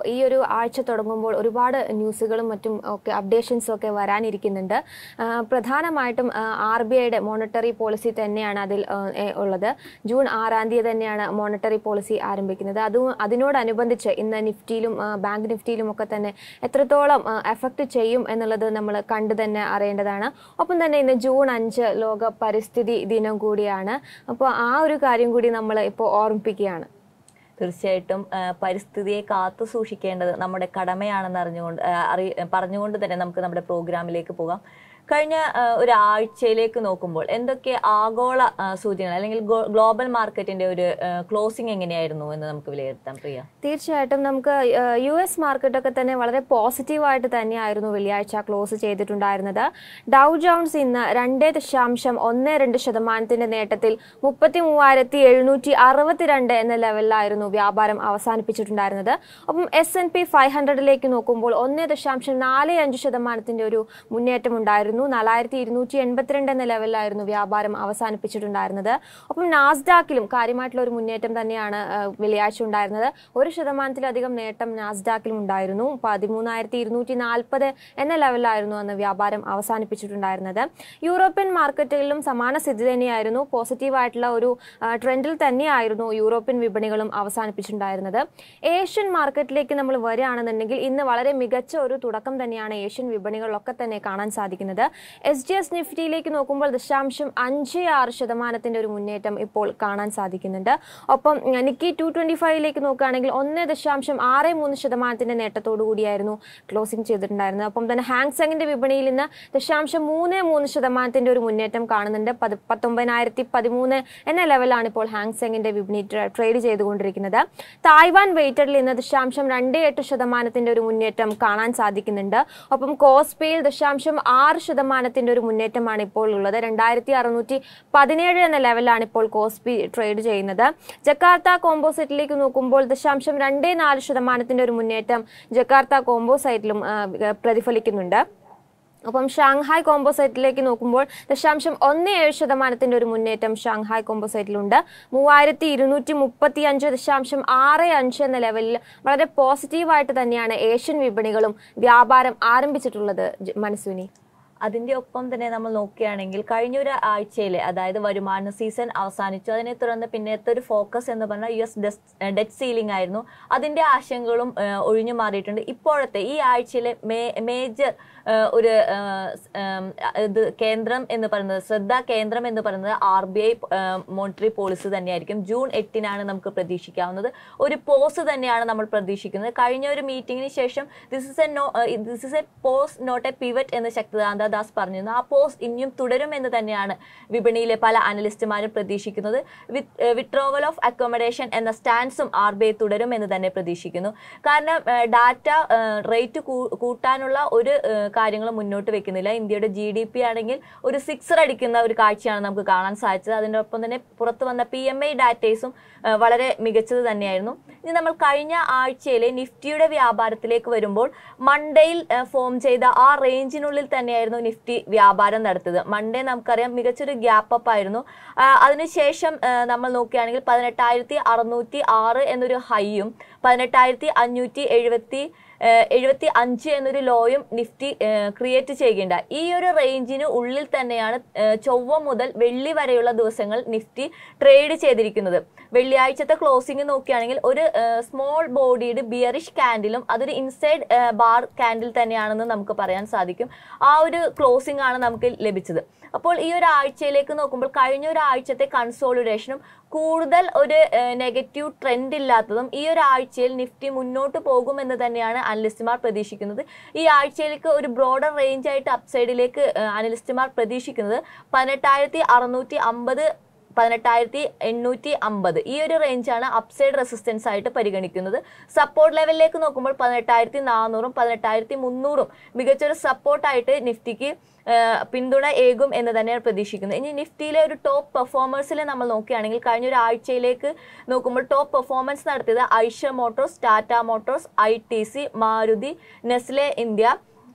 ഈ ഒരു ആഴ്ച തുടങ്ങുമ്പോൾ ഒരുപാട് ന്യൂസുകളും മറ്റും ഒക്കെ അപ്ഡേഷൻസും ഒക്കെ വരാനിരിക്കുന്നുണ്ട് ആ, പ്രധാനമായിട്ടും ആർ ബി ഐയുടെ മോണിറ്ററി പോളിസി തന്നെയാണ് അതിൽ ആ, ഏ, ഉള്ളത് ജൂൺ ആറാം തീയതി തന്നെയാണ് മോണിറ്ററി പോളിസി ആരംഭിക്കുന്നത് അതും അതിനോടനുബന്ധിച്ച് ഇന്ന് നിഫ്റ്റിയിലും ആ, ബാങ്ക് നിഫ്റ്റിയിലും ഒക്കെ തന്നെ എത്രത്തോളം എഫക്റ്റ് ചെയ്യും എന്നുള്ളത് നമ്മൾ കണ്ടു തന്നെ അറിയേണ്ടതാണ് ഒപ്പം തന്നെ ഇന്ന് ജൂൺ അഞ്ച് ലോക പരിസ്ഥിതി ദിനം കൂടിയാണ് അപ്പോൾ ആ ഒരു കാര്യം കൂടി നമ്മൾ ഇപ്പോൾ ഓർമ്മിപ്പിക്കുകയാണ് തീർച്ചയായിട്ടും ആ, പരിസ്ഥിതിയെ കാത്തു സൂക്ഷിക്കേണ്ടത് നമ്മുടെ കടമയാണെന്ന് അറിഞ്ഞുകൊണ്ട് ആ, അറി പറഞ്ഞുകൊണ്ട് തന്നെ നമുക്ക് നമ്മുടെ പ്രോഗ്രാമിലേക്ക് പോകാം കഴിഞ്ഞ ആ, ഒരാഴ്ചയിലേക്ക് നോക്കുമ്പോൾ എന്തൊക്കെ ആഗോള ആ, സൂചനകൾ അല്ലെങ്കിൽ ഗോ- ഗ്ലോബൽ മാർക്കറ്റിന്റെ ഒരു ക്ലോസിംഗ് എങ്ങനെയായിരുന്നു എന്ന് നമുക്ക് വിലയിരുത്താം പ്രിയ തീർച്ചയായിട്ടും നമുക്ക് യു എസ് മാർക്കറ്റൊക്കെ തന്നെ വളരെ പോസിറ്റീവായിട്ട് തന്നെയായിരുന്നു വെള്ളിയാഴ്ച ക്ലോസ് ചെയ്തിട്ടുണ്ടായിരുന്നത് ഡൗ ജോൺസ് ഇന്ന് രണ്ട് ദശാംശം ഒന്ന് രണ്ട് ശതമാനത്തിന്റെ നേട്ടത്തിൽ മുപ്പത്തി മൂവായിരത്തി എഴുന്നൂറ്റി അറുപത്തിരണ്ട് എന്ന ലെവലിലായിരുന്നു വ്യാപാരം അവസാനിപ്പിച്ചിട്ടുണ്ടായിരുന്നത് ഒപ്പം എസ് എൻ പി ഫൈവ് ഹൺഡ്രഡിലേക്ക് നോക്കുമ്പോൾ ഒന്ന് ദശാംശം നാല് അഞ്ച് ശതമാനത്തിന്റെ ഒരു മുന്നേറ്റം ഉണ്ടായിരുന്നു നാലായിരത്തി ഇരുന്നൂറ്റി എൺപത്തിരണ്ട് എന്ന ലെവലിലായിരുന്നു വ്യാപാരം അവസാനിപ്പിച്ചിട്ടുണ്ടായിരുന്നത് ഒപ്പം നാസ്ഡാക്കിലും കാര്യമായിട്ടുള്ള ഒരു മുന്നേറ്റം തന്നെയാണ് ആ, വെള്ളിയാഴ്ച ഉണ്ടായിരുന്നത് ഒരു ശതമാനത്തിലധികം നേട്ടം നാസ്ഡാക്കിലും ഉണ്ടായിരുന്നു പതിമൂന്നായിരത്തി ഇരുന്നൂറ്റി നാൽപ്പത് എന്ന ലെവലിലായിരുന്നു അന്ന് വ്യാപാരം അവസാനിപ്പിച്ചിട്ടുണ്ടായിരുന്നത് യൂറോപ്യൻ മാർക്കറ്റുകളിലും സമാന സ്ഥിതി തന്നെയായിരുന്നു പോസിറ്റീവായിട്ടുള്ള ഒരു ആ, ട്രെൻഡിൽ തന്നെയായിരുന്നു യൂറോപ്യൻ വിപണികളും അവസാനിപ്പിച്ചിട്ടുണ്ടായിരുന്നത് ഏഷ്യൻ മാർക്കറ്റിലേക്ക് നമ്മൾ വരികയാണെന്നുണ്ടെങ്കിൽ ഇന്ന് വളരെ മികച്ച ഒരു തുടക്കം തന്നെയാണ് ഏഷ്യൻ വിപണികളിലൊക്കെ തന്നെ കാണാൻ സാധിക്കുന്നത് എസ് ജി എസ് നിഫ്റ്റിയിലേക്ക് നോക്കുമ്പോൾ ദശാംശം അഞ്ച് ആറ് ശതമാനത്തിന്റെ ഒരു മുന്നേറ്റം ഇപ്പോൾ കാണാൻ സാധിക്കുന്നുണ്ട് ഒപ്പം ഉം, നിക്കി ടു ട്വന്റി ഫൈവിലേക്ക് നോക്കുകയാണെങ്കിൽ ഒന്ന് ദശാംശം ആറ് മൂന്ന് ശതമാനത്തിന്റെ നേട്ടത്തോടു കൂടിയായിരുന്നു ക്ലോസിംഗ് ചെയ്തിട്ടുണ്ടായിരുന്നത് ഒപ്പം തന്നെ ഹാങ്സെങ്ങിന്റെ വിപണിയിൽ ഇന്ന് ദശാംശം മൂന്ന് മൂന്ന് ശതമാനത്തിന്റെ ഒരു മുന്നേറ്റം കാണുന്നുണ്ട് പത് പത്തൊമ്പതിനായിരത്തി പതിമൂന്ന് എന്ന ലെവലാണ് ഇപ്പോൾ ഹാങ്സെങ്ങിന്റെ വിപണി ട്ര- ട്രേഡ് ചെയ്തുകൊണ്ടിരിക്കുന്നത് തായ്വാൻ വെയിറ്റഡിൽ ഇന്ന് ദശാംശം രണ്ട് എട്ട് ശതമാനത്തിന്റെ ഒരു മുന്നേറ്റം കാണാൻ സാധിക്കുന്നുണ്ട് ഒപ്പം കോസ്പേയിൽ ദശാംശം ആറ് ശതമാനത്തിന്റെ ഒരു മുന്നേറ്റമാണ് ഇപ്പോൾ ഉള്ളത് രണ്ടായിരത്തി അറുന്നൂറ്റി പതിനേഴ് എന്ന ലെവലിലാണ് ഇപ്പോൾ കോസ്പി ട്രേഡ് ചെയ്യുന്നത് ജക്കാർത്ത കോമ്പോസൈറ്റിലേക്ക് നോക്കുമ്പോൾ ദശാംശം രണ്ട് നാല് ശതമാനത്തിന്റെ ഒരു മുന്നേറ്റം ജക്കാർത്ത കോമ്പോസൈറ്റിലും ആ, പ്രതിഫലിക്കുന്നുണ്ട് ഒപ്പം ഷാങ്ഹായ് കോമ്പോസൈറ്റിലേക്ക് നോക്കുമ്പോൾ ദശാംശം ഒന്ന് ഏഴ് ശതമാനത്തിന്റെ ഒരു മുന്നേറ്റം ഷാങ്ഹായ് കോമ്പോസൈറ്റിലുണ്ട് മൂവായിരത്തി ഇരുന്നൂറ്റി മുപ്പത്തി അഞ്ച് ദശാംശം ആറ് അഞ്ച് എന്ന ലെവലിൽ വളരെ പോസിറ്റീവായിട്ട് തന്നെയാണ് ഏഷ്യൻ വിപണികളും വ്യാപാരം ആരംഭിച്ചിട്ടുള്ളത് ജ- മനസ്വിനി അതിന്റെ ഒപ്പം തന്നെ നമ്മൾ നോക്കുകയാണെങ്കിൽ കഴിഞ്ഞ ഒരു ആഴ്ചയിലെ അതായത് വരുമാന സീസൺ അവസാനിച്ചു അതിനെ തുടർന്ന് പിന്നത്തെ ഒരു ഫോക്കസ് എന്ന് പറഞ്ഞാൽ യു എസ് ഡെറ്റ് സീലിംഗ് ആയിരുന്നു അതിന്റെ ആശങ്കകളും ആ, ഒഴിഞ്ഞു മാറിയിട്ടുണ്ട് ഇപ്പോഴത്തെ ഈ ആഴ്ചയിലെ മേജർ ഒരു ആ, സ്, ആം, ഇത് കേന്ദ്രം എന്ന് പറയുന്നത് ശ്രദ്ധ കേന്ദ്രം എന്ന് പറയുന്നത് R B I monetary policy തന്നെയായിരിക്കും ജൂൺ എട്ടിനാണ് നമുക്ക് പ്രതീക്ഷിക്കാവുന്നത് ഒരു പോസ് തന്നെയാണ് നമ്മൾ പ്രതീക്ഷിക്കുന്നത് കഴിഞ്ഞ ഒരു മീറ്റിംഗിന് ശേഷം this is a no this is a pause not a pivot എന്ന് ശക്തികാന്ത ദാസ് പറഞ്ഞിരുന്നു ആ പോസ് ഇനിയും തുടരും എന്ന് തന്നെയാണ് വിപണിയിലെ പല അനലിസ്റ്റുമാരും പ്രതീക്ഷിക്കുന്നത് വിത്രോവൽ ഓഫ് അക്കോമഡേഷൻ എന്ന സ്റ്റാൻസും ആർ ബി ഐ തുടരും എന്ന് തന്നെ പ്രതീക്ഷിക്കുന്നു കാരണം ഡാറ്റ റേറ്റ് കൂട്ടാനുള്ള ഒരു കാര്യങ്ങളും മുന്നോട്ട് വെക്കുന്നില്ല ഇന്ത്യയുടെ ജി ഡി പി ആണെങ്കിൽ ഒരു സിക്സർ അടിക്കുന്ന ഒരു കാഴ്ചയാണ് നമുക്ക് കാണാൻ സാധിച്ചത് അതിൻ്റെ ഒപ്പം തന്നെ പുറത്തു വന്ന പി എം ഐ ഡാറ്റേസും വളരെ മികച്ചത് തന്നെയായിരുന്നു ഇനി നമ്മൾ കഴിഞ്ഞ ആഴ്ചയിലെ നിഫ്റ്റിയുടെ വ്യാപാരത്തിലേക്ക് വരുമ്പോൾ മൺഡേയിൽ ഫോം ചെയ്ത ആ റേഞ്ചിനുള്ളിൽ തന്നെയായിരുന്നു നിഫ്റ്റി വ്യാപാരം നടത്തിയത് മൺഡേ നമുക്കറിയാം മികച്ചൊരു ഗ്യാപ്പ് അപ്പ് ആയിരുന്നു ആ, അതിനുശേഷം ആ, നമ്മൾ നോക്കുകയാണെങ്കിൽ പതിനെട്ടായിരത്തി അറുന്നൂറ്റി ആറ് എന്നൊരു ഹൈയും പതിനെട്ടായിരത്തി അഞ്ഞൂറ്റി എഴുപത്തി എഴുപത്തി അഞ്ച് എന്നൊരു ലോയും നിഫ്റ്റി ക്രിയേറ്റ് ചെയ്യുകയുണ്ടായി ഈ ഒരു റേഞ്ചിന് ഉള്ളിൽ തന്നെയാണ് ഏഹ്, ചൊവ്വ മുതൽ വെള്ളി വരെയുള്ള ദിവസങ്ങൾ നിഫ്റ്റി ട്രേഡ് ചെയ്തിരിക്കുന്നത് വെള്ളിയാഴ്ചത്തെ ക്ലോസിംഗ് നോക്കുകയാണെങ്കിൽ ഒരു സ്മോൾ ബോഡിയുടെ ബിയറിഷ് കാൻഡിലും അതൊരു ഇൻസൈഡ് ബാർ കാൻഡിൽ തന്നെയാണെന്ന് നമുക്ക് പറയാൻ സാധിക്കും ആ ഒരു ക്ലോസിംഗ് ആണ് നമുക്ക് ലഭിച്ചത് അപ്പോൾ ഈ ഒരു ആഴ്ചയിലേക്ക് നോക്കുമ്പോൾ കഴിഞ്ഞ ഒരു ആഴ്ചത്തെ കൺസോളിഡേഷനും കൂടുതൽ ഒരു നെഗറ്റീവ് ട്രെൻഡ് ഇല്ലാത്തതും ഈ ഒരു ആഴ്ചയിൽ നിഫ്റ്റി മുന്നോട്ട് പോകുമെന്ന് തന്നെയാണ് അനലിസ്റ്റുമാർ പ്രതീക്ഷിക്കുന്നത് ഈ ആഴ്ചയിലേക്ക് ഒരു ബ്രോഡർ റേഞ്ച് ആയിട്ട് അപ്സൈഡിലേക്ക് അനലിസ്റ്റുമാർ പ്രതീക്ഷിക്കുന്നത് പതിനെട്ടായിരത്തി അറുന്നൂറ്റി അമ്പത് പതിനെട്ടായിരത്തി എണ്ണൂറ്റി അമ്പത് ഈ ഒരു റേഞ്ചാണ് അപ്സൈഡ് റെസിസ്റ്റൻസ് ആയിട്ട് പരിഗണിക്കുന്നത് സപ്പോർട്ട് ലെവലിലേക്ക് നോക്കുമ്പോൾ പതിനെട്ടായിരത്തി നാനൂറും പതിനെട്ടായിരത്തി മുന്നൂറും മികച്ചൊരു സപ്പോർട്ടായിട്ട് നിഫ്റ്റിക്ക് ആ, പിന്തുണ ഏകും എന്ന് തന്നെയാണ് പ്രതീക്ഷിക്കുന്നത് ഇനി നിഫ്റ്റിയിലെ ഒരു ടോപ്പ് പെർഫോമേഴ്സിൽ നമ്മൾ നോക്കുകയാണെങ്കിൽ കഴിഞ്ഞ ഒരു ആഴ്ചയിലേക്ക് നോക്കുമ്പോൾ ടോപ്പ് പെർഫോമൻസ് നടത്തിയത് Eicher Motors Tata Motors I T C Maruti Nestle India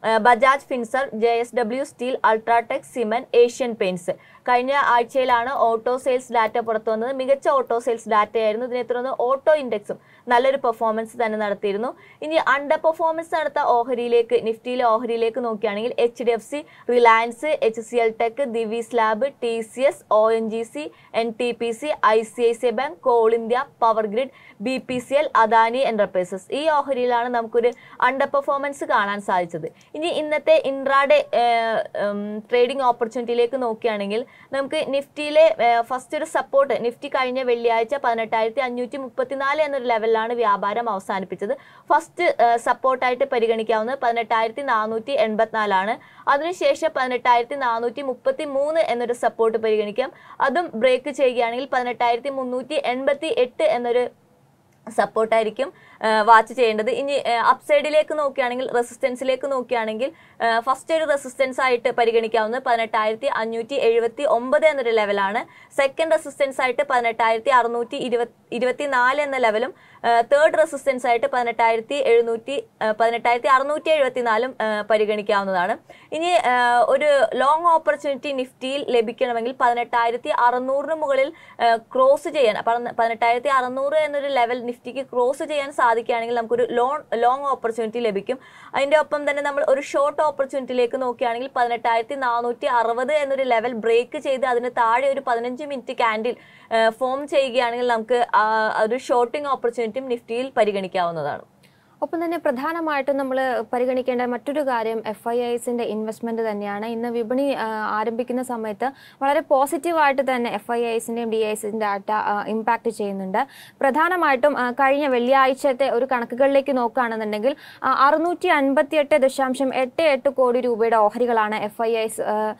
Bajaj Finserv J S W Steel UltraTech Cement Asian Paints കഴിഞ്ഞ ആഴ്ചയിലാണ് ഓട്ടോ സെയിൽസ് ഡാറ്റ പുറത്തു വന്നത് മികച്ച ഓട്ടോ സെയിൽസ് ഡാറ്റയായിരുന്നു ഇതിനെ തുടർന്ന് ഓട്ടോ ഇൻഡെക്സും നല്ലൊരു പെർഫോമൻസ് തന്നെ നടത്തിയിരുന്നു ഇനി അണ്ടർ പെർഫോമൻസ് നടത്ത ഓഹരിയിലേക്ക് നിഫ്റ്റിയിലെ ഓഹരിയിലേക്ക് നോക്കുകയാണെങ്കിൽ H D F C Reliance H C L Tech Divi's Lab T C S O N G C N T P C I C I C I Bank Coal India Power Grid B P C L Adani Enterprises ഈ ഓഹരിയിലാണ് നമുക്കൊരു under performance കാണാൻ സാധിച്ചത് ഇനി ഇന്നത്തെ intraday trading ഓപ്പർച്യൂണിറ്റിയിലേക്ക് നോക്കുകയാണെങ്കിൽ നമുക്ക് നിഫ്റ്റിയിലെ ഫസ്റ്റ് ഒരു സപ്പോർട്ട് നിഫ്റ്റി കഴിഞ്ഞ വെള്ളിയാഴ്ച പതിനെട്ടായിരത്തി അഞ്ഞൂറ്റി മുപ്പത്തിനാല് എന്നൊരു ലെവലിലാണ് വ്യാപാരം അവസാനിപ്പിച്ചത് ഫസ്റ്റ് സപ്പോർട്ടായിട്ട് പരിഗണിക്കാവുന്നത് പതിനെട്ടായിരത്തി നാനൂറ്റി എൺപത്തിനാലാണ് അതിനുശേഷം പതിനെട്ടായിരത്തി നാനൂറ്റി മുപ്പത്തി മൂന്ന് എന്നൊരു സപ്പോർട്ട് പരിഗണിക്കാം അതും ബ്രേക്ക് ചെയ്യുകയാണെങ്കിൽ പതിനെട്ടായിരത്തി മുന്നൂറ്റി എൺപത്തി എട്ട് എന്നൊരു സപ്പോർട്ടായിരിക്കും വാച്ച് ചെയ്യേണ്ടത് ഇനി അപ്സൈഡിലേക്ക് നോക്കുകയാണെങ്കിൽ റെസിസ്റ്റൻസിലേക്ക് നോക്കുകയാണെങ്കിൽ ഫസ്റ്റ് ഒരു റെസിസ്റ്റൻസ് ആയിട്ട് പരിഗണിക്കാവുന്നത് പതിനെട്ടായിരത്തി അഞ്ഞൂറ്റി എഴുപത്തി ഒമ്പത് എന്നൊരു ലെവലാണ് സെക്കൻഡ് റെസിസ്റ്റൻസ് ആയിട്ട് പതിനെട്ടായിരത്തി അറുന്നൂറ്റി ഇരുപത്തി ഇരുപത്തിനാല് എന്ന ലെവലും തേർഡ് റെസിസ്റ്റൻസ് ആയിട്ട് പതിനെട്ടായിരത്തി എഴുന്നൂറ്റി പതിനെട്ടായിരത്തി അറുന്നൂറ്റി എഴുപത്തിനാലും പരിഗണിക്കാവുന്നതാണ് ഇനി ആ, ഒരു ലോങ് ഓപ്പർച്യൂണിറ്റി നിഫ്റ്റിയിൽ ലഭിക്കണമെങ്കിൽ പതിനെട്ടായിരത്തി അറുന്നൂറിന് മുകളിൽ ക്രോസ് ചെയ്യാൻ പതിന- പതിനെട്ടായിരത്തി അറുന്നൂറ് എന്നൊരു ലെവൽ നിഫ്റ്റിക്ക് ക്രോസ് ചെയ്യാൻ സാധിക്കുകയാണെങ്കിൽ നമുക്കൊരു ലോൺ ലോങ് ഓപ്പർച്യൂണിറ്റി ലഭിക്കും അതിന്റെ ഒപ്പം തന്നെ നമ്മൾ ഒരു ഷോർട്ട് ഓപ്പർച്യൂണിറ്റിയിലേക്ക് നോക്കുകയാണെങ്കിൽ പതിനെട്ടായിരത്തി നാനൂറ്റി അറുപത് എന്നൊരു ലെവൽ ബ്രേക്ക് ചെയ്ത് അതിന് താഴെ ഒരു പതിനഞ്ച് മിനിറ്റ് ക്യാൻഡിൽ ഫോം ചെയ്യുകയാണെങ്കിൽ നമുക്ക് ആ ഒരു ഷോർട്ടിംഗ് ഓപ്പർച്യൂണിറ്റിയും നിഫ്റ്റിയിൽ പരിഗണിക്കാവുന്നതാണ് ഒപ്പം തന്നെ പ്രധാനമായിട്ടും നമ്മൾ പരിഗണിക്കേണ്ട മറ്റൊരു കാര്യം എഫ് ഐ ഐസിന്റെ ഇൻവെസ്റ്റ്മെന്റ് തന്നെയാണ് ഇന്ന് വിപണി ആ, ആരംഭിക്കുന്ന സമയത്ത് വളരെ പോസിറ്റീവായിട്ട് തന്നെ എഫ് ഐ ഐസിന്റെയും ഡി ഐസിന്റെ ഡാറ്റ ഇമ്പാക്ട് ചെയ്യുന്നുണ്ട് പ്രധാനമായിട്ടും ആ, കഴിഞ്ഞ വെള്ളിയാഴ്ചത്തെ ഒരു കണക്കുകളിലേക്ക് നോക്കുകയാണെന്നുണ്ടെങ്കിൽ അറുന്നൂറ്റി അൻപത്തി എട്ട് ദശാംശം എട്ട് എട്ട് കോടി രൂപയുടെ ഓഹരികളാണ് എഫ് ഐ ഐസ്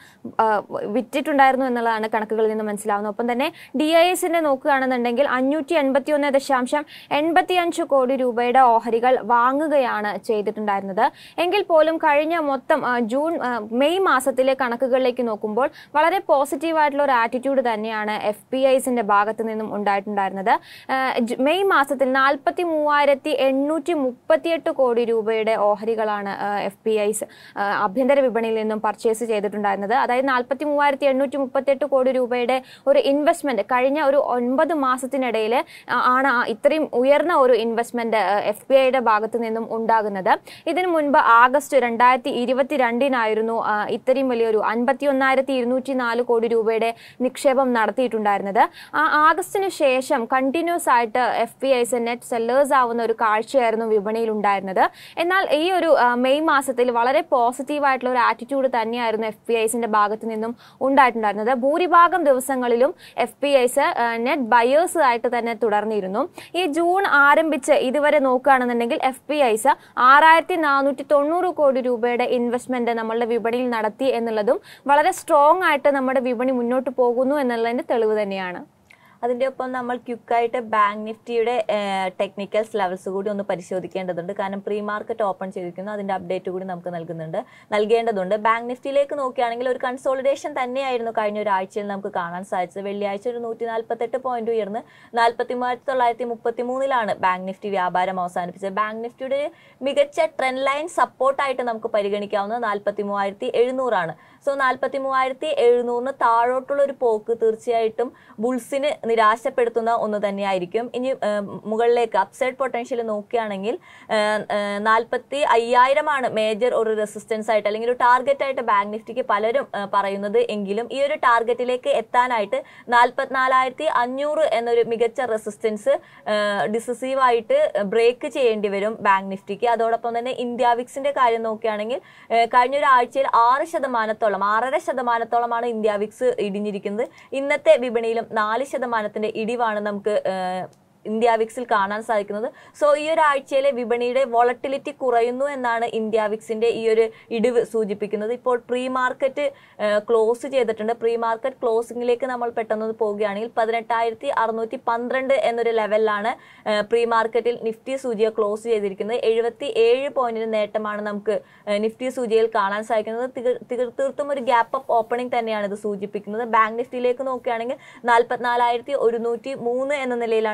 വിറ്റിട്ടുണ്ടായിരുന്നു എന്നുള്ളതാണ് കണക്കുകളിൽ നിന്ന് മനസ്സിലാവുന്നത് ഒപ്പം തന്നെ ഡി ഐ എസിന്റെ നോക്കുകയാണെന്നുണ്ടെങ്കിൽ അഞ്ഞൂറ്റി എൺപത്തി ഒന്ന് ദശാംശം എൺപത്തി അഞ്ച് കോടി രൂപയുടെ ഓഹരികൾ വാങ്ങുകയാണ് ചെയ്തിട്ടുണ്ടായിരുന്നത് എങ്കിൽ പോലും കഴിഞ്ഞ മൊത്തം ആ, ജൂൺ ആ, മെയ് മാസത്തിലെ കണക്കുകളിലേക്ക് നോക്കുമ്പോൾ വളരെ പോസിറ്റീവായിട്ടുള്ള ഒരു ആറ്റിറ്റ്യൂഡ് തന്നെയാണ് എഫ് പി ഐസിന്റെ ഭാഗത്ത് നിന്നും ഉണ്ടായിട്ടുണ്ടായിരുന്നത് ആ, ജ്- മെയ് മാസത്തിൽ നാൽപ്പത്തി മൂവായിരത്തി എണ്ണൂറ്റി മുപ്പത്തിയെട്ട് കോടി രൂപയുടെ ഓഹരികളാണ് എഫ് പി ഐസ് ആഭ്യന്തര വിപണിയിൽ നിന്നും പർച്ചേസ് ചെയ്തിട്ടുണ്ടായിരുന്നത് അതായത് നാൽപ്പത്തി മൂവായിരത്തി എണ്ണൂറ്റി മുപ്പത്തെട്ട് കോടി രൂപയുടെ ഒരു ഇൻവെസ്റ്റ്മെന്റ് കഴിഞ്ഞ ഒരു ഒൻപത് മാസത്തിനിടയിൽ ആണ് ആ ഇത്രയും ഉയർന്ന ഒരു ഇൻവെസ്റ്റ്മെന്റ് എഫ് ബി ഐയുടെ ഭാഗത്ത് നിന്നും ഉണ്ടാകുന്നത് ഇതിനു മുൻപ് ആഗസ്റ്റ് രണ്ടായിരത്തി ഇരുപത്തിരണ്ടിനായിരുന്നു ആ, ഇത്രയും വലിയൊരു അൻപത്തി ഒന്നായിരത്തി ഇരുന്നൂറ്റി നാല് കോടി രൂപയുടെ നിക്ഷേപം നടത്തിയിട്ടുണ്ടായിരുന്നത് ആ ആഗസ്റ്റിന് ശേഷം കണ്ടിന്യൂസ് ആയിട്ട് F P Is net sellers ആവുന്ന ഒരു കാഴ്ചയായിരുന്നു വിപണിയിൽ ഉണ്ടായിരുന്നത് എന്നാൽ ഈ ഒരു ആ, മെയ് മാസത്തിൽ വളരെ പോസിറ്റീവായിട്ടുള്ള ഒരു ആറ്റിറ്റ്യൂഡ് തന്നെയായിരുന്നു എഫ് പി ഐസിന്റെ ഭാഗത്ത് നിന്നും ഉണ്ടായിട്ടുണ്ടായിരുന്നത് ഭൂരിഭാഗം ദിവസങ്ങളിലും F P Is net buyers ആയിട്ട് തന്നെ തുടർന്നിരുന്നു ഈ ജൂൺ ആരംഭിച്ച് ഇതുവരെ നോക്കുകയാണെന്നുണ്ടെങ്കിൽ എഫ് പി ഐസ് ആറായിരത്തി നാനൂറ്റി തൊണ്ണൂറ് കോടി രൂപയുടെ ഇൻവെസ്റ്റ്മെന്റ് നമ്മളുടെ വിപണിയിൽ നടത്തി എന്നുള്ളതും വളരെ സ്ട്രോങ് ആയിട്ട് നമ്മുടെ വിപണി മുന്നോട്ട് പോകുന്നു എന്നുള്ളതിന്റെ തെളിവ് തന്നെയാണ് അതിന്റെ ഒപ്പം നമ്മൾ ക്വിക്കായിട്ട് ബാങ്ക് നിഫ്റ്റിയുടെ ടെക്നിക്കൽസ് ലെവൽസ് കൂടി ഒന്ന് പരിശോധിക്കേണ്ടതുണ്ട് കാരണം പ്രീ മാർക്കറ്റ് ഓപ്പൺ ചെയ്തിരിക്കുന്നു അതിന്റെ അപ്ഡേറ്റ് കൂടി നമുക്ക് നൽകുന്നുണ്ട് നൽകേണ്ടതുണ്ട് ബാങ്ക് നിഫ്റ്റിയിലേക്ക് നോക്കുകയാണെങ്കിൽ ഒരു കൺസോളിഡേഷൻ തന്നെയായിരുന്നു കഴിഞ്ഞ ഒരാഴ്ചയിൽ നമുക്ക് കാണാൻ സാധിച്ചത് വെള്ളിയാഴ്ച ഒരു നൂറ്റി നാൽപ്പത്തെട്ട് പോയിന്റ് ഉയർന്ന് നാൽപ്പത്തി മൂവായിരത്തി തൊള്ളായിരത്തി മുപ്പത്തി മൂന്നിലാണ് ബാങ്ക് നിഫ്റ്റി വ്യാപാരം അവസാനിപ്പിച്ചത് ബാങ്ക് നിഫ്റ്റിയുടെ ഒരു മികച്ച ട്രെൻഡ് ലൈൻ സപ്പോർട്ടായിട്ട് നമുക്ക് പരിഗണിക്കാവുന്നത് നാൽപ്പത്തി മൂവായിരത്തി എഴുന്നൂറാണ് സോ നാൽപ്പത്തി മൂവായിരത്തി എഴുന്നൂറിന് താഴോട്ടുള്ള ഒരു പോക്ക് തീർച്ചയായിട്ടും ബുൾസിന് നിരാശപ്പെടുത്തുന്ന ഒന്ന് തന്നെയായിരിക്കും ഇനി ആ, മുകളിലേക്ക് അപ്സൈഡ് പൊട്ടൻഷ്യൽ നോക്കുകയാണെങ്കിൽ നാൽപ്പത്തി അയ്യായിരമാണ് മേജർ ഒരു റെസിസ്റ്റൻസ് ആയിട്ട് അല്ലെങ്കിൽ ഒരു ടാർഗറ്റ് ആയിട്ട് ബാങ്ക് നിഫ്റ്റിക്ക് പലരും ആ, പറയുന്നത് എങ്കിലും ഈ ഒരു ടാർഗറ്റിലേക്ക് എത്താനായിട്ട് നാൽപ്പത്തിനാലായിരത്തി അഞ്ഞൂറ് എന്നൊരു മികച്ച റെസിസ്റ്റൻസ് ഡിസസീവ് ആയിട്ട് ബ്രേക്ക് ചെയ്യേണ്ടി വരും ബാങ്ക് നിഫ്റ്റിക്ക് അതോടൊപ്പം തന്നെ ഇന്ത്യ വിക്സിന്റെ കാര്യം നോക്കുകയാണെങ്കിൽ ആ, കഴിഞ്ഞ ഒരു ആഴ്ചയിൽ ആറ് ശതമാനത്തോളം ആറര ശതമാനത്തോളമാണ് ഇന്ത്യ വിക്സ് ഇടിഞ്ഞിരിക്കുന്നത് ഇന്നത്തെ വിപണിയിലും നാല് ശതമാനത്തിന്റെ ഇടിവാണ് നമുക്ക് ആ, ഇന്ത്യ വിക്സിൽ കാണാൻ സാധിക്കുന്നത് സോ ഈ ഒരു ആഴ്ചയിലെ വിപണിയുടെ വോളറ്റിലിറ്റി കുറയുന്നു എന്നാണ് ഇന്ത്യ വിക്സിന്റെ ഈ ഒരു ഇടിവ് സൂചിപ്പിക്കുന്നത് ഇപ്പോൾ പ്രീ മാർക്കറ്റ് ക്ലോസ് ചെയ്തിട്ടുണ്ട് പ്രീ മാർക്കറ്റ് ക്ലോസിംഗിലേക്ക് നമ്മൾ പെട്ടെന്ന് പോവുകയാണെങ്കിൽ പതിനെട്ടായിരത്തി അറുന്നൂറ്റി പന്ത്രണ്ട് എന്നൊരു ലെവലിലാണ് പ്രീ മാർക്കറ്റിൽ നിഫ്റ്റി സൂചിയെ ക്ലോസ് ചെയ്തിരിക്കുന്നത് എഴുപത്തി ഏഴ് പോയിന്റിന് നേട്ടമാണ് നമുക്ക് ഏഹ്, നിഫ്റ്റി സൂചിയിൽ കാണാൻ സാധിക്കുന്നത് തിക- തിക- തീർത്തും ഒരു ഗ്യാപ്പ് അപ്പ് ഓപ്പണിംഗ് തന്നെയാണ് ഇത് സൂചിപ്പിക്കുന്നത് ബാങ്ക് നിഫ്റ്റിയിലേക്ക് നോക്കുകയാണെങ്കിൽ നാൽപ്പത്തിനാലായിരത്തി ഒരുന്നൂറ്റി മൂന്ന് എന്ന നിലയിലാണ് ബാങ്ക്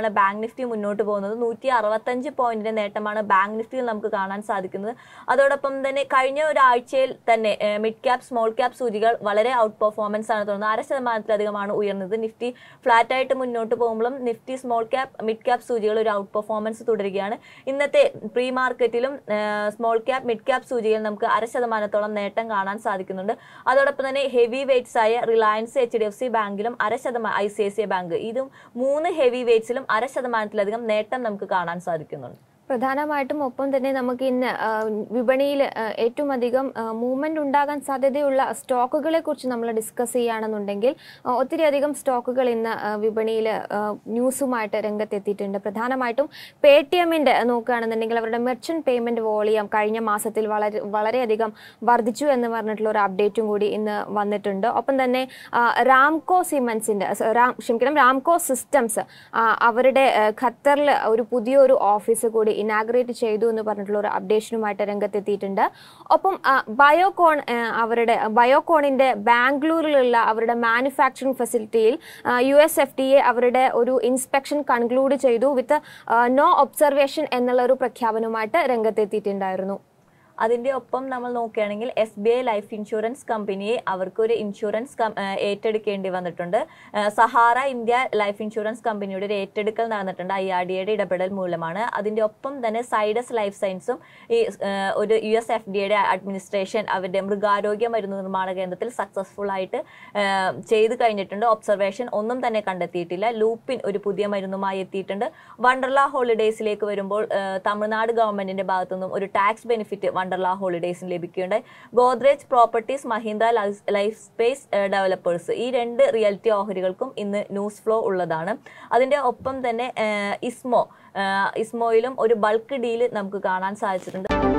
നിഫ്റ്റി മുന്നോട്ട് പോകുന്നത് നൂറ്റി അറുപത്തഞ്ച് പോയിന്റിന്റെ നേട്ടമാണ് ബാങ്ക് നിഫ്റ്റിയിൽ നമുക്ക് കാണാൻ സാധിക്കുന്നത് അതോടൊപ്പം തന്നെ കഴിഞ്ഞ ഒരാഴ്ചയിൽ തന്നെ മിഡ് ക്യാപ് സ്മോൾ ക്യാപ് സൂചികൾ വളരെ ഔട്ട് പെർഫോമൻസ് ആണ് തോന്നുന്നത് അര ശതമാനത്തിലധികമാണ് ഉയർന്നത് നിഫ്റ്റി ഫ്ലാറ്റ് ആയിട്ട് മുന്നോട്ട് പോകുമ്പോഴും Nifty small cap mid cap സൂചികൾ ഒരു ഔട്ട് പെർഫോമൻസ് തുടരുകയാണ് ഇന്നത്തെ പ്രീ മാർക്കറ്റിലും സ്മോൾ ക്യാപ് മിഡ് ക്യാപ് സൂചികൾ നമുക്ക് അര ശതമാനത്തോളം നേട്ടം കാണാൻ സാധിക്കുന്നുണ്ട് അതോടൊപ്പം തന്നെ ഹെവി വെയ്റ്റ്സ് ആയ Reliance H D F C ബാങ്കിലും അര ശതമാനം I C I C I bank ഇതും മൂന്ന് ഹെവി വെയ്റ്റ്സിലും അര ശതമാനത്തിലധികം നേട്ടം നമുക്ക് കാണാൻ സാധിക്കുന്നുണ്ട് പ്രധാനമായിട്ടും ഒപ്പം തന്നെ നമുക്ക് ഇന്ന് വിപണിയിൽ ഏറ്റവും അധികം മൂവ്മെന്റ് ഉണ്ടാകാൻ സാധ്യതയുള്ള സ്റ്റോക്കുകളെ കുറിച്ച് നമ്മൾ ഡിസ്കസ് ചെയ്യുകയാണെന്നുണ്ടെങ്കിൽ ആ, ഒത്തിരി അധികം സ്റ്റോക്കുകൾ ഇന്ന് വിപണിയിൽ ന്യൂസുമായിട്ട് രംഗത്തെത്തിയിട്ടുണ്ട് പ്രധാനമായിട്ടും പേ ടി എമ്മിൻ്റെ നോക്കുകയാണെന്നുണ്ടെങ്കിൽ അവരുടെ മെർച്ചന്റ് പേയ്മെന്റ് വോളിയം കഴിഞ്ഞ മാസത്തിൽ വളരെ വളരെയധികം വർദ്ധിച്ചു എന്ന് പറഞ്ഞിട്ടുള്ള ഒരു അപ്ഡേറ്റും കൂടി ഇന്ന് വന്നിട്ടുണ്ട് ഒപ്പം തന്നെ ആ, രാംകോ സിമെന്റ്സിന്റെ സ- രാം ക്ഷമിക്കണം രാംകോ സിസ്റ്റംസ് അവരുടെ ആ, ഖത്തറിൽ ഒരു പുതിയൊരു ഓഫീസ് കൂടി ഇനാഗ്രേറ്റ് ചെയ്തു എന്ന് പറഞ്ഞിട്ടുള്ള ഒരു അപ്ഡേഷനുമായിട്ട് രംഗത്തെത്തിയിട്ടുണ്ട് ഒപ്പം ആ, ബയോകോൺ ആ, അവരുടെ ബയോകോണിന്റെ ബാംഗ്ലൂരിലുള്ള അവരുടെ മാനുഫാക്ചറിംഗ് ഫെസിലിറ്റിയിൽ U S F T A അവരുടെ ഒരു ഇൻസ്പെക്ഷൻ കൺക്ലൂഡ് ചെയ്തു വിത്ത് നോ ഒബ്സർവേഷൻ എന്നുള്ള ഒരു പ്രഖ്യാപനവുമായിട്ട് രംഗത്തെത്തിയിട്ടുണ്ടായിരുന്നു അതിന്റെ ഒപ്പം നമ്മൾ നോക്കുകയാണെങ്കിൽ S B I life insurance കമ്പനിയെ അവർക്കൊരു ഇൻഷുറൻസ് കം- ഏഹ് ഏറ്റെടുക്കേണ്ടി വന്നിട്ടുണ്ട് ഏഹ് സഹാറ ഇന്ത്യ ലൈഫ് ഇൻഷുറൻസ് കമ്പനിയുടെ ഒരു ഏറ്റെടുക്കൽ നടന്നിട്ടുണ്ട് ഐ ആർ ഡിയുടെ ഇടപെടൽ മൂലമാണ് അതിന്റെ ഒപ്പം തന്നെ സൈഡസ് ലൈഫ് സയൻസും ഈ ഏഹ് ഒരു യു എസ് എഫ് ഡിയുടെ അഡ്മിനിസ്ട്രേഷൻ അവരുടെ മൃഗാരോഗ്യ മരുന്ന് നിർമ്മാണ കേന്ദ്രത്തിൽ സക്സസ്ഫുൾ ആയിട്ട് ഏഹ് ചെയ്ത് കഴിഞ്ഞിട്ടുണ്ട് ഒബ്സർവേഷൻ ഒന്നും തന്നെ കണ്ടെത്തിയിട്ടില്ല ലൂപ്പിൻ ഒരു പുതിയ മരുന്നുമായി എത്തിയിട്ടുണ്ട് വണ്ടർല ഹോളിഡേയ്സിലേക്ക് വരുമ്പോൾ ഏഹ് തമിഴ്നാട് ഗവൺമെന്റിന്റെ ഭാഗത്തു നിന്നും ഒരു ടാക്സ് ബെനിഫിറ്റ് വണ്ടർല ഹോളിഡേയ്സിന് ലഭിക്കുകയുണ്ടായി Godrej Properties Mahindra Lifespace Developers ഈ രണ്ട് റിയൽറ്റി ഓഹരികൾക്കും ഇന്ന് ന്യൂസ് ഫ്ലോ ഉള്ളതാണ് അതിന്റെ ഒപ്പം തന്നെ ഏഹ് ഇസ്മോ ഏഹ് ഇസ്മോയിലും ഒരു ബൾക്ക് ഡീല് നമുക്ക് കാണാൻ സാധിച്ചിട്ടുണ്ട്